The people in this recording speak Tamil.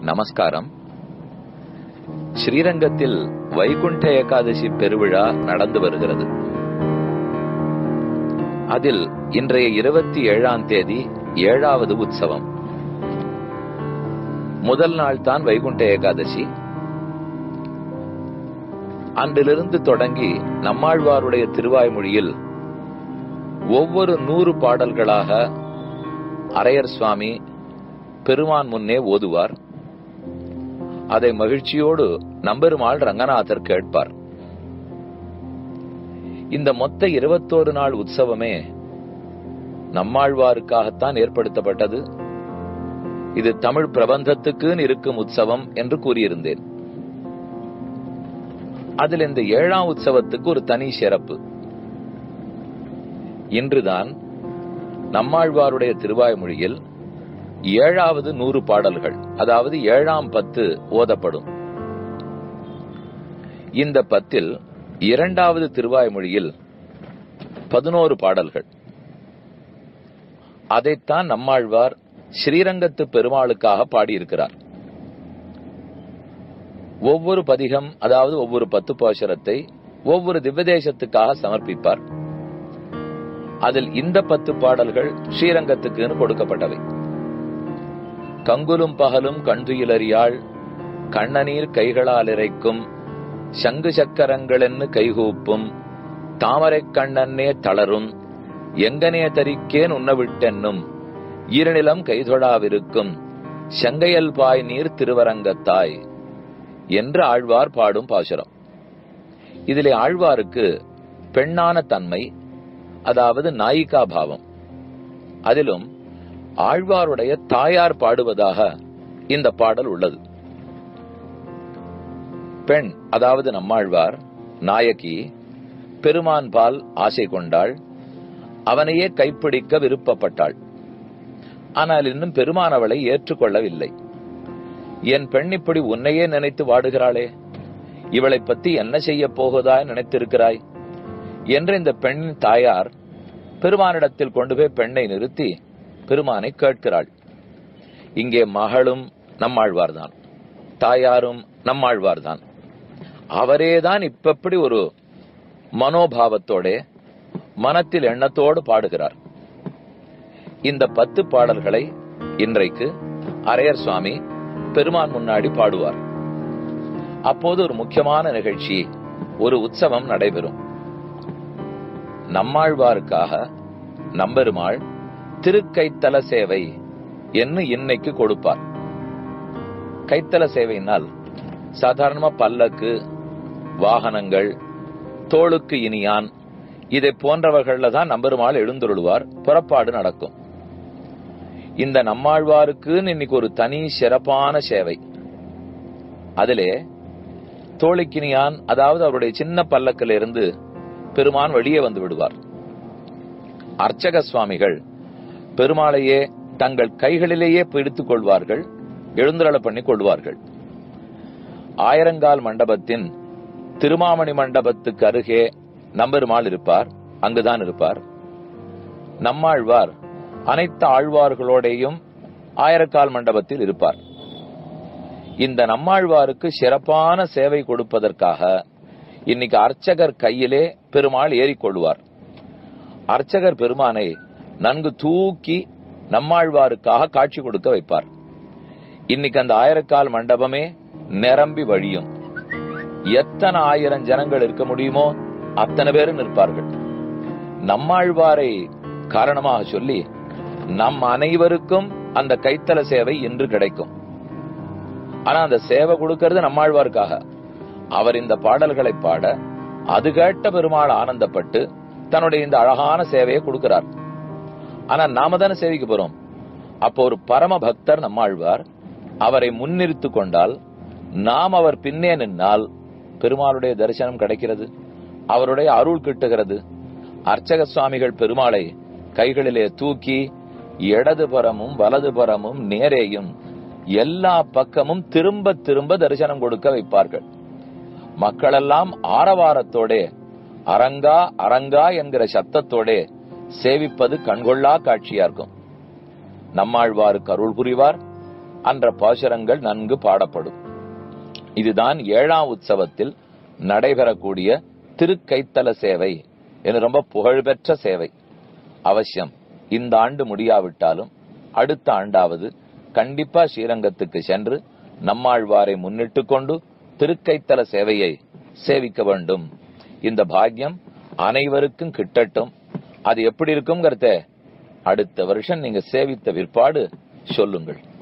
நமஸ்காரம் ஸ்ரீரங்கத்தில் வைகுண்ட ஏகாதசி பெருவிழா நடந்து வருகிறது அதில் இன்றைய இருபத்தி ஏழாம் தேதி ஏழாவது உற்சவம் முதல் நாள் தான் வைகுண்ட ஏகாதசி அன்றிலிருந்து தொடங்கி நம்மாழ்வாருடைய திருவாய்மொழியில் ஒவ்வொரு நூறு பாடல்களாக அரையர் சுவாமி பெருமான் முன்னே ஓதுவார் அதை மகிழ்ச்சியோடு நம்பெருமாள் ரங்கநாதர் கேட்பார் இந்த மொத்த இருபத்தோரு நாள் உற்சவமே நம்மாழ்வாருக்காகத்தான் ஏற்படுத்தப்பட்டது இது தமிழ் பிரபந்தத்துக்குன்னு இருக்கும் உற்சவம் என்று கூறியிருந்தேன் அதில் இந்த ஏழாம் உற்சவத்துக்கு ஒரு தனி சிறப்பு இன்றுதான் நம்மாழ்வாருடைய திருவாய்மொழியில் ஏழாவது நூறு பாடல்கள் அதாவது ஏழாம் பத்து ஓதப்படும் இந்த பத்தில் இரண்டாவது திருவாய்மொழியில் பதினோரு பாடல்கள் அதைத்தான் நம்மாழ்வார் ஸ்ரீரங்கத்து பெருமாளுக்காக பாடியிருக்கிறார் ஒவ்வொரு பதிகம் அதாவது ஒவ்வொரு பத்து பாசுரத்தை ஒவ்வொரு திவ்யதேசத்துக்காக சமர்ப்பிப்பார் அதில் இந்த பத்து பாடல்கள் ஸ்ரீரங்கத்துக்குன்னு கொடுக்கப்பட்டவை கங்குலும் பகலும் கன்றுயிலறியாள் கண்ணநீர் கைகளால் இறைக்கும் சங்கு சக்கரங்களென்னு கைகூப்பும் தாமரை கண்ணன்னே தளரும் எங்கனே தரிக்கேன் உண்ணவிட்டென்னும் ஈரநிலம் கைதொழாவிருக்கும் செங்கையல் பாய் நீர் திருவரங்கத்தாய் என்று ஆழ்வார் பாடும் பாசுரம் இதிலே ஆழ்வாருக்கு பெண்ணான தன்மை அதாவது நாயிகா பாவம் அதிலும் ஆழ்வாருடைய தாயார் பாடுவதாக இந்த பாடல் உள்ளது பெண் அதாவது நம்மாழ்வார் நாயகி பெருமான் பால் ஆசை கொண்டாள் அவனையே கைப்பிடிக்க விருப்பப்பட்டாள் ஆனால் இன்னும் பெருமான் அவளை ஏற்றுக்கொள்ளவில்லை என் பெண் இப்படி உன்னையே நினைத்து வாடுகிறாளே இவளை பத்தி என்ன செய்ய போகுதாய் நினைத்திருக்கிறாய் என்று இந்த பெண்ணின் தாயார் பெருமானிடத்தில் கொண்டு போய் பெண்ணை நிறுத்தி பெருமானை கேட்கிறாள் இங்கே மகளும் நம்மாழ்வார்தான் தாயாரும் நம்மாழ்வார்தான் அவரேதான் இப்படி ஒரு மனோபாவத்தோட மனத்தில் எண்ணத்தோடு பாடுகிறார் இந்த பத்து பாடல்களை இன்றைக்கு அரையர் சுவாமி பெருமான் முன்னாடி பாடுவார் அப்போது ஒரு முக்கியமான நிகழ்ச்சி ஒரு உற்சவம் நடைபெறும் நம்மாழ்வாருக்காக நம்பெருமாள் திருக்கைத்தல சேவை என்று இன்னைக்கு கொடுப்பார் கைத்தல சேவையினால் சாதாரணமா பல்லக்கு வாகனங்கள் தோளுக்கு இனியான் இதை போன்றவர்கள்ல தான் நம்பெருமாள் எழுந்துருளுவார் புறப்பாடு நடக்கும் இந்த நம்மாழ்வாருக்குன்னு இன்னைக்கு ஒரு தனி சிறப்பான சேவை அதிலே தோழிக்கினியான் அதாவது அவருடைய சின்ன பல்லக்கில் இருந்து பெருமான் வெளியே வந்து விடுவார் அர்ச்சக சுவாமிகள் பெருமாளையே தங்கள் கைகளிலேயே பிடித்துக் கொள்வார்கள் எழுந்தருள பண்ணி கொள்வார்கள் ஆயிரங்கால் மண்டபத்தின் திருமாமணி மண்டபத்துக்கு அருகே நம்பெருமாள் இருப்பார் அங்குதான் இருப்பார் நம்மாழ்வார் அனைத்து ஆழ்வார்களோடையும் ஆயிரக்கால் மண்டபத்தில் இருப்பார் இந்த நம்மாழ்வாருக்கு சிறப்பான சேவை கொடுப்பதற்காக இன்னைக்கு அர்ச்சகர் கையிலே பெருமாள் ஏறிக்கொள்வார் அர்ச்சகர் பெருமானை நன்கு தூக்கி நம்மாழ்வாருக்காக காட்சி கொடுக்க வைப்பார் இன்னைக்கு அந்த ஆயிரக்கால் மண்டபமே நிரம்பி வழியும் எத்தனை ஆயிரம் ஜனங்கள் இருக்க முடியுமோ அத்தனை பேரும் நிற்பார்கள் நம்மாழ்வாரை காரணமாக சொல்லி நம் அனைவருக்கும் அந்த கைத்தல சேவை இன்று கிடைக்கும் ஆனா அந்த சேவை கொடுக்கிறது நம்மாழ்வாருக்காக அவர் இந்த பாடல்களை பாட அது கேட்ட பெருமாள் ஆனந்தப்பட்டு தன்னுடைய இந்த அழகான சேவையை கொடுக்கிறார் ஆனா நாம தானே சேவிக்க போறோம் அப்போ ஒரு பரம பக்தர் நம்மாழ்வார் அவரை முன்னிறுத்து கொண்டால் நாம் அவர் பின்னே நின்னால் பெருமாளுடைய தரிசனம் கிடைக்கிறது அவருடைய அருள் கிட்டுகிறது அர்ச்சக சுவாமிகள் பெருமாளை கைகளிலே தூக்கி இடதுபுறமும் வலதுபுறமும் நேரேயும் எல்லா பக்கமும் திரும்ப திரும்ப தரிசனம் கொடுக்க வைப்பார்கள் மக்களெல்லாம் ஆரவாரத்தோடே அரங்கா அரங்கா என்கிற சத்தத்தோடே சேவிப்பது கண்கொள்ளா காட்சியா இருக்கும் நம்மாழ்வாருக்கு அருள் புரிவார் அன்ற பாசுரங்கள் நன்கு பாடப்படும் இதுதான் ஏழாம் உற்சவத்தில் நடைபெறக்கூடிய திருக்கைத்தல சேவை என்று ரொம்ப புகழ்பெற்ற சேவை அவசியம் இந்த ஆண்டு முடியாவிட்டாலும் அடுத்த ஆண்டாவது கண்டிப்பா ஸ்ரீரங்கத்துக்கு சென்று நம்மாழ்வாரை முன்னிட்டு கொண்டு திருக்கைத்தல சேவையை சேவிக்க வேண்டும் இந்த பாக்கியம் அனைவருக்கும் கிட்டட்டும் அது எப்படி இருக்குங்கிறத அடுத்த வருஷம் நீங்க சேவித்த விற்பாடு சொல்லுங்கள்